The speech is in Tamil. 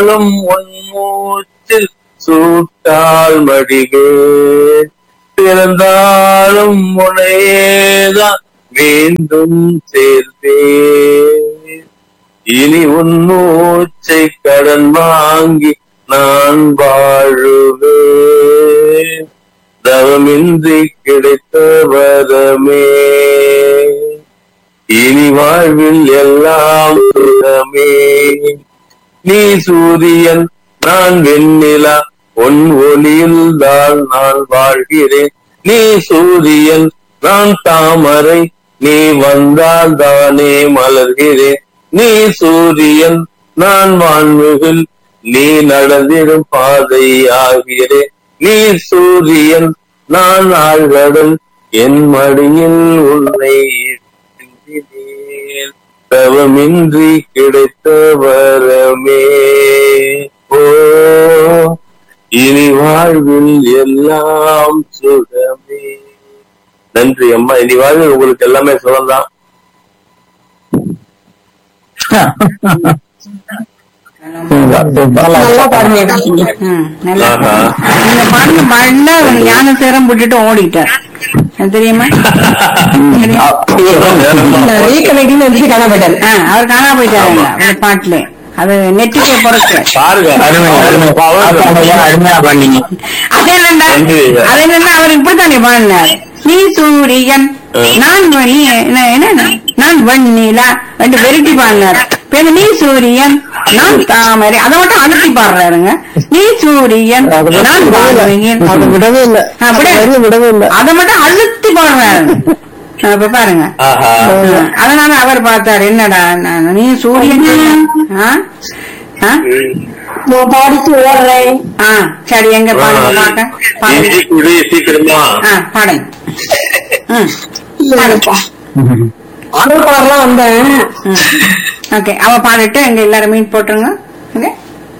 பிறந்தாலும் உன் மூச்சில் சூட்டால் மடிவே பிறந்தாலும் உனையேதான் மீண்டும் சேர்த்தேன் இனி உன் மூச்சை கடன் வாங்கி நான் வாழுவேன் தவமின்றி கிடைத்த வரமே இனி வாழ்வில் எல்லாம் சுகமே நீ சூரியன் நான் வெண்ணிலா உன் ஒளியில் தான் நான் வாழ்கிறேன் நீ சூரியன் நான் தாமரை நீ வந்தால் தானே மலர்கிறேன் நீ சூரியன் நான் வான்முகில் நீ நடந்திடும் பாதை ஆகிறேன் நீ சூரியன் நான் ஆழ்கடல் என் மடியில் உன்னை சிந்தினேன். தவமின்றி கிடைத்த வரமே ஓ இனி வாழ்வில் எல்லாம் சுகமே நன்றி அம்மா இனி வாழ்வில் உங்களுக்கு எல்லாமே சுகம்தான் நல்லா பாடுங்க ம், நல்லா ஆஹா. இந்த பாட்டு பாடினா ஞான சேரம் விட்டுட்டு ஓடிட்டார் அது தெரியுமா ரீகனெக்டிங் வந்து காணப்பட்டார் ஆ, அவர் காணா போயிட்டாருங்க அந்த பாட்டுல அது நெட்டுக்கே பொறுக்கு பாருங்க அருமையா பண்ணீங்க அது என்னண்டா நன்றி. அது என்னண்டா அவர் இப்படித்தானே பாடினார் நீ சூரியன் நான் வனி என்ன என்ன? நான் வன்னிலா ரெண்டு வெரைட்டி பாடினார் பின்ன நீ சூரியன் நான் தாமரை அதை மட்டும் அழுத்தி பாடுறாருங்க நீ சூரியன் நான் வாழுவேன். அதை விடவே இல்ல ஆ, விட- வரியை விடவே இல்ல அதை மட்டும் அழுத்தி பாடுறாரு ஆ, இப்ப பாருங்க ஆஹா ஆ, அதனால அவர் பார்த்தாரு என்னடா நான் நீ சூரியன் ஆ? ஆ? நான் பாடிட்டு ஓடுறேன் ஆ சரி எங்க பாடுங்க பார்க்க பாடுங்க இஞ்சி குடி சீக்கிரமா ஆ பாடுங்க ம் இல்லப்பா ஆடல் பாடலாம் வந்தேன் ஓகே அவ பாடிட்டு எங்க எல்லாரும் மீட் போட்டுருங்க